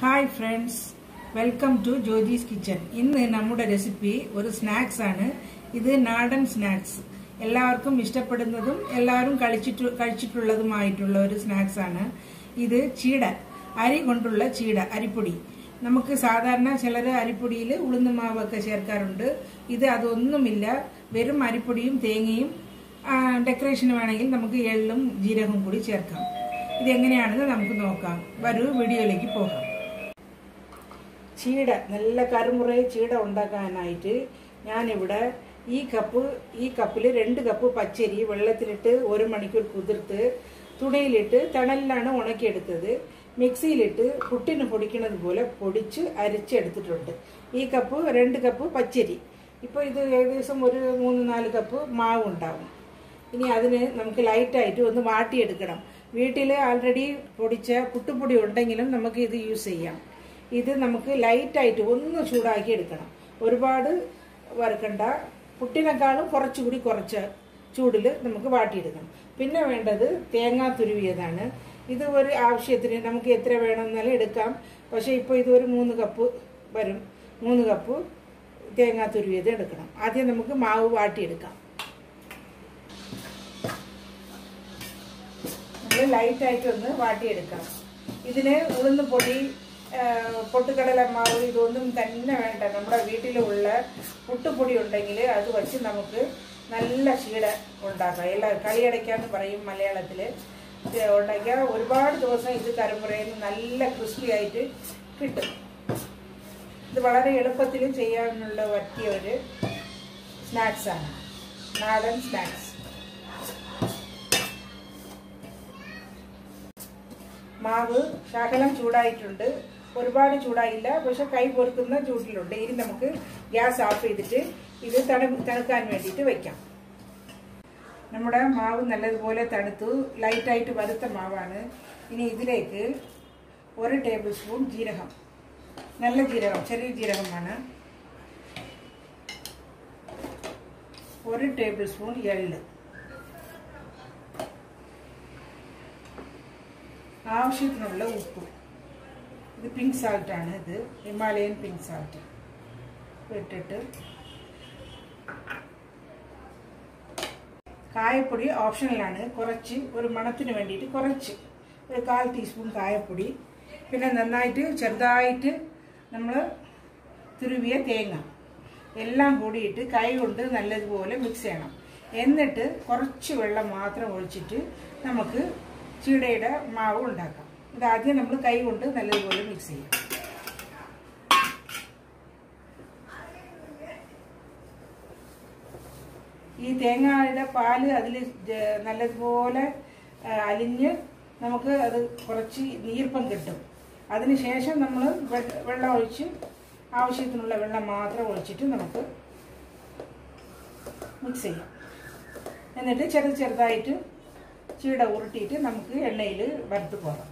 hi friends welcome to Jojy's kitchen ഇന്ന് നമ്മുടെ recipe ഒരു സ്നാക്സ് ആണ് ഇത് നാടൻ സ്നാക്സ് എല്ലാവർക്കും ഇഷ്ടപ്പെടുന്നതും എല്ലാവരും കഴിച്ചിട്ടു കഴിച്ചിട്ടുള്ളതുമായിട്ടുള്ള ഒരു സ്നാക്സ് ആണ് ഇത് ചീട അരി കൊണ്ടുള്ള ചീട അരിപ്പൊടി നമുക്ക് സാധാരണ ചിലർ അരിപ്പൊടിയിൽ ഉളുന്നുമാവൊക്കെ ചേർക്കാറുണ്ട് ഇത് അതൊന്നുമില്ല വെറും അരിപ്പൊടിയും തേങ്ങയും ആ, ഡെക്കറേഷന് വേണമെങ്കിൽ നമുക്ക് എള്ളും ജീരകവും കൂടി ചേർക്കാം ഇതെങ്ങനെയാണെന്ന് നമുക്ക് നോക്കാം വരൂ വീഡിയോയിലേക്ക് പോകാം ചീട നല്ല കറുമുറ ചീട ഉണ്ടാക്കാനായിട്ട് ഞാനിവിടെ ഈ കപ്പ് ഈ കപ്പിൽ രണ്ട് കപ്പ് പച്ചരി വെള്ളത്തിലിട്ട് ഒരു മണിക്കൂർ കുതിർത്ത് തുണിയിലിട്ട് തണലിലാണ് ഉണക്കിയെടുത്തത് മിക്സിയിലിട്ട് പുട്ടിന് പൊടിക്കുന്നത് പോലെ പൊടിച്ച് അരിച്ചെടുത്തിട്ടുണ്ട് ഈ കപ്പ് രണ്ട് കപ്പ് പച്ചരി ഇപ്പോൾ ഇത് ഏകദേശം ഒരു മൂന്ന് നാല് കപ്പ് മാവ് ഉണ്ടാവും ഇനി അതിന് നമുക്ക് ലൈറ്റായിട്ട് ഒന്ന് വാട്ടിയെടുക്കണം വീട്ടിൽ ആൾറെഡി പൊടിച്ച പുട്ടുപൊടി ഉണ്ടെങ്കിലും നമുക്ക് ഇത് യൂസ് ചെയ്യാം ഇത് നമുക്ക് ലൈറ്റായിട്ട് ഒന്ന് ചൂടാക്കി എടുക്കണം ഒരുപാട് വറുക്കണ്ട പുട്ടിനേക്കാളും കുറച്ചുകൂടി കുറച്ച് ചൂടിൽ നമുക്ക് വാട്ടിയെടുക്കണം പിന്നെ വേണ്ടത് തേങ്ങ തുരുവിയതാണ് ഇത് ഒരു ആവശ്യത്തിന് നമുക്ക് എത്ര വേണമെന്നാലും എടുക്കാം പക്ഷേ ഇപ്പോൾ ഇത് ഒരു മൂന്ന് കപ്പ് വരും മൂന്ന് കപ്പ് തേങ്ങ തുരുവിയത് എടുക്കണം ആദ്യം നമുക്ക് മാവ് വാട്ടിയെടുക്കാം നമ്മൾ ലൈറ്റായിട്ട് ഒന്ന് വാട്ടിയെടുക്കാം ഇതിന് ഉഴുന്ന് പൊടി ആ, പൊട്ടുകടല മാവ് ഇതൊന്നും തന്നെ വേണ്ട നമ്മുടെ വീട്ടിലുള്ള പുട്ടുപൊടി ഉണ്ടെങ്കിൽ അത് വെച്ച് നമുക്ക് നല്ല ചീട ഉണ്ടാക്കാം എല്ലാ കളിയടയ്ക്കാന്ന് പറയും മലയാളത്തിൽ ഉണ്ടാക്കിയാൽ ഒരുപാട് ദിവസം ഇത് കരുമുറയിൽ നല്ല ക്രിസ്പി ആയിട്ട് കിട്ടും ഇത് വളരെ എളുപ്പത്തിൽ ചെയ്യാനുള്ള പറ്റിയ ഒരു സ്നാക്സാണ് നാടൻ സ്നാക്സ് മാവ് ശകലം ചൂടായിട്ടുണ്ട് ഒരുപാട് ചൂടായില്ല പക്ഷെ കൈ പൊറുക്കുന്ന ചൂട്ടിലുണ്ട് ഇനി നമുക്ക് ഗ്യാസ് ഓഫ് ചെയ്തിട്ട് ഇത് തണു തണുക്കാൻ വേണ്ടിയിട്ട് വെക്കാം നമ്മുടെ മാവ് നല്ലതുപോലെ തണുത്തു ലൈറ്റായിട്ട് വറുത്ത മാവാണ് ഇനി ഇതിലേക്ക് ഒരു ടേബിൾ സ്പൂൺ ജീരകം നല്ല ജീരകം ചെറിയ ജീരകമാണ് ഒരു ടേബിൾ സ്പൂൺ എള്ള് ആവശ്യത്തിനുള്ള ഉപ്പ് ഇത് പിങ്ക് സാൾട്ടാണ് ഇത് ഹിമാലയൻ പിങ്ക് സാൾട്ട് ഇട്ടിട്ട് കായപ്പൊടി ഓപ്ഷണലാണ് കുറച്ച് ഒരു മണത്തിന് വേണ്ടിയിട്ട് കുറച്ച് ഒരു കാൽ ടീസ്പൂൺ കായപ്പൊടി പിന്നെ നന്നായിട്ട് ചെറുതായിട്ട് നമ്മൾ തുരുവിയ തേങ്ങ എല്ലാം കൂടിയിട്ട് കൈ കൊണ്ട് നല്ലതുപോലെ മിക്സ് ചെയ്യണം എന്നിട്ട് കുറച്ച് വെള്ളം മാത്രം ഒഴിച്ചിട്ട് നമുക്ക് ചീടയുടെ മാവ് ഉണ്ടാക്കാം ഇത് ആദ്യം നമ്മൾ കൈ കൊണ്ട് നല്ലതുപോലെ മിക്സ് ചെയ്യും ഈ തേങ്ങയുടെ പാല് അതിൽ നല്ലതുപോലെ ആ, അലിഞ്ഞ് നമുക്ക് അത് കുറച്ച് നീർപ്പം കിട്ടും അതിനുശേഷം നമ്മൾ വെള്ളം ഒഴിച്ച് ആവശ്യത്തിനുള്ള വെള്ളം മാത്രം ഒഴിച്ചിട്ട് നമുക്ക് മിക്സ് ചെയ്യാം എന്നിട്ട് ചെറു ചെറുതായിട്ട് ചീട ഉരുട്ടിയിട്ട് നമുക്ക് എണ്ണയിൽ വറുത്ത് പോകാം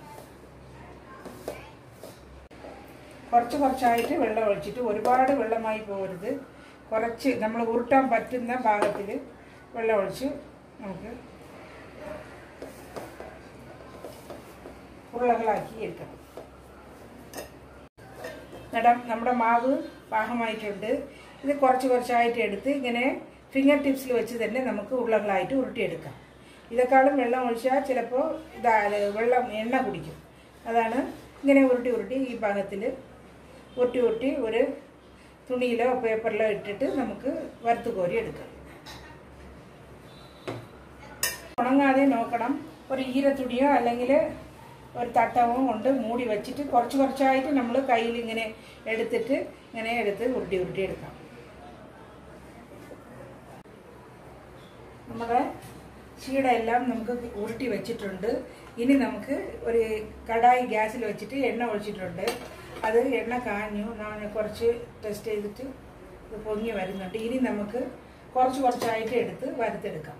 കുറച്ച് കുറച്ചായിട്ട് വെള്ളം ഒഴിച്ചിട്ട് ഒരുപാട് വെള്ളമായി പോകരുത് കുറച്ച് നമ്മൾ ഉരുട്ടാൻ പറ്റുന്ന ഭാഗത്തിൽ വെള്ളം ഒഴിച്ച് നമുക്ക് ഉരുളകളാക്കി എടുക്കണം നടം നമ്മുടെ മാവ് പാകമായിട്ടുണ്ട് ഇത് കുറച്ച് കുറച്ചായിട്ട് എടുത്ത് ഇങ്ങനെ ഫിംഗർ ടിപ്സിൽ വെച്ച് തന്നെ നമുക്ക് ഉരുളകളായിട്ട് ഉരുട്ടിയെടുക്കാം ഇതെക്കാളും വെള്ളം ഒഴിച്ചാൽ ചിലപ്പോൾ ഇതാ വെള്ളം എണ്ണ കുടിക്കും അതാണ് ഇങ്ങനെ ഉരുട്ടി ഉരുട്ടി ഈ പാകത്തിൽ ഉരുട്ടി ഉരുട്ടി ഒരു തുണിയിലോ പേപ്പറിലോ ഇട്ടിട്ട് നമുക്ക് വറുത്ത് കോരി എടുക്കാം ഉണങ്ങാതെ നോക്കണം ഒരു ഈരത്തുണിയോ അല്ലെങ്കിൽ ഒരു തട്ടവോ കൊണ്ട് മൂടി വെച്ചിട്ട് കുറച്ച് കുറച്ചായിട്ട് നമ്മൾ കയ്യിൽ ഇങ്ങനെ എടുത്തിട്ട് ഇങ്ങനെ എടുത്ത് ഉരുട്ടി ഉരുട്ടി എടുക്കാം നമ്മുടെ ചീട എല്ലാം നമുക്ക് ഉരുട്ടി വെച്ചിട്ടുണ്ട് ഇനി നമുക്ക് ഒരു കടായി ഗ്യാസിൽ വെച്ചിട്ട് എണ്ണ ഒഴിച്ചിട്ടുണ്ട് അത് എണ്ണ കാഞ്ഞു ഞാൻ കുറച്ച് ടെസ്റ്റ് ചെയ്തിട്ട് ഇത് പൊങ്ങി വരുന്നുണ്ട് ഇനി നമുക്ക് കുറച്ച് കുറച്ചായിട്ട് എടുത്ത് വറുത്തെടുക്കാം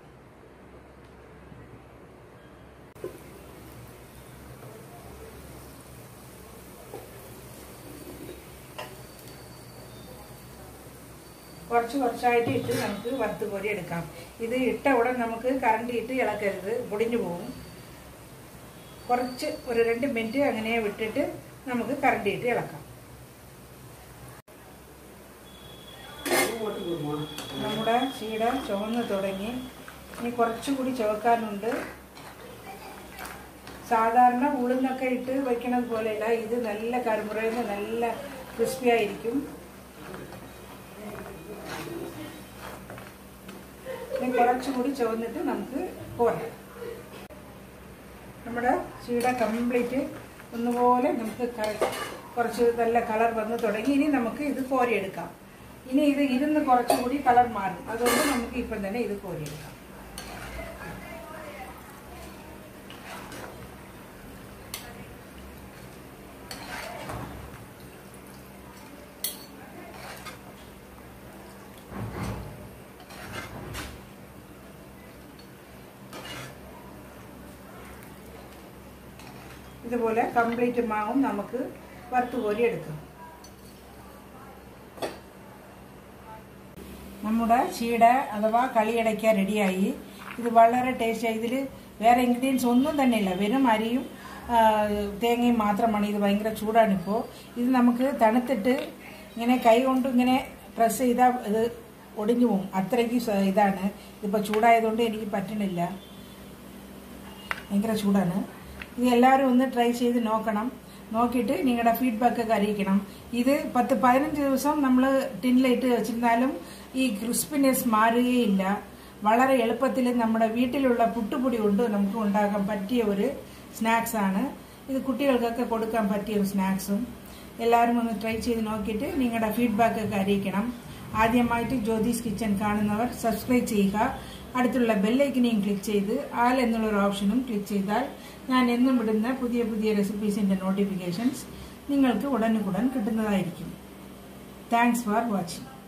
കുറച്ച് കുറച്ചായിട്ട് ഇട്ട് നമുക്ക് വറുത്ത് കോരി എടുക്കാം ഇത് ഇട്ട ഉടൻ നമുക്ക് കറണ്ട് ഇട്ട് ഇളക്കരുത് പൊടിഞ്ഞു പോകും കുറച്ച് ഒരു രണ്ട് മിനിറ്റ് അങ്ങനെ വിട്ടിട്ട് നമുക്ക് കറണ്ടിയിട്ട് ഇളക്കാം നമ്മുടെ ചീട ചുവന്ന് തുടങ്ങി ഇനി കുറച്ചും കൂടി ചുവക്കാനുണ്ട് സാധാരണ ഉളുന്നൊക്കെ ഇട്ട് വയ്ക്കണത് പോലെയല്ല ഇത് നല്ല കരുമുറയിൽ നല്ല ക്രിസ്പി ആയിരിക്കും ഇനി കുറച്ചും കൂടി ചുവന്നിട്ട് നമുക്ക് പോരാം നമ്മുടെ ചീട കംപ്ലീറ്റ് ഒന്നുപോലെ നമുക്ക് കുറച്ച് നല്ല കളർ വന്ന് തുടങ്ങി ഇനി നമുക്ക് ഇത് കോരിയെടുക്കാം ഇനി ഇത് ഇരുന്ന് കുറച്ചുകൂടി കളർ മാറും അതുകൊണ്ട് നമുക്ക് ഇപ്പം തന്നെ ഇത് കോരിയെടുക്കാം ഇതുപോലെ കംപ്ലീറ്റ് മാവും നമുക്ക് വറുത്ത് കോരി എടുക്കാം നമ്മുടെ ചീട അഥവാ കളിയടയ്ക്ക റെഡിയായി ഇത് വളരെ ടേസ്റ്റായി ഇതിൽ വേറെ ഇൻഗ്രീഡിയൻസ് ഒന്നും തന്നെ ഇല്ല വെറും അരിയും തേങ്ങയും മാത്രമാണ് ഇത് ഭയങ്കര ചൂടാണിപ്പോൾ ഇത് നമുക്ക് തണുത്തിട്ട് ഇങ്ങനെ കൈ കൊണ്ട് ഇങ്ങനെ പ്രസ് ചെയ്താൽ ഇത് ഒടിഞ്ഞു പോകും അത്രയ്ക്ക് ഇതാണ് ഇതിപ്പോൾ ചൂടായതുകൊണ്ട് എനിക്ക് പറ്റണില്ല ഭയങ്കര ചൂടാണ് ഇത് എല്ലാവരും ഒന്ന് ട്രൈ ചെയ്ത് നോക്കണം നോക്കിയിട്ട് നിങ്ങളുടെ ഫീഡ്ബാക്ക് ഒക്കെ അറിയിക്കണം ഇത് പത്ത് പതിനഞ്ച് ദിവസം നമ്മൾ ടിന്നിലിട്ട് വെച്ചിരുന്നാലും ഈ ക്രിസ്പിനെസ് മാറുകയില്ല വളരെ എളുപ്പത്തിൽ നമ്മുടെ വീട്ടിലുള്ള പുട്ടുപൊടി കൊണ്ട് നമുക്ക് ഉണ്ടാക്കാൻ പറ്റിയ ഒരു സ്നാക്സ് ആണ് ഇത് കുട്ടികൾക്കൊക്കെ കൊടുക്കാൻ പറ്റിയ ഒരു സ്നാക്സും എല്ലാവരും ഒന്ന് ട്രൈ ചെയ്ത് നോക്കിയിട്ട് നിങ്ങളുടെ ഫീഡ്ബാക്ക് ഒക്കെ അറിയിക്കണം ആദ്യമായിട്ട് ജ്യോതിസ് കിച്ചൺ കാണുന്നവർ സബ്സ്ക്രൈബ് ചെയ്യുക അടുത്തുള്ള ബെല്ലൈക്കനെയും ക്ലിക്ക് ചെയ്ത് ആൽ എന്നുള്ളൊരു ഓപ്ഷനും ക്ലിക്ക് ചെയ്താൽ ഞാൻ എന്നും വിടുന്ന പുതിയ പുതിയ റെസിപ്പീസിൻ്റെ നോട്ടിഫിക്കേഷൻസ് നിങ്ങൾക്ക് ഉടനുകുടൻ കിട്ടുന്നതായിരിക്കും താങ്ക്സ് ഫോർ വാച്ചിങ്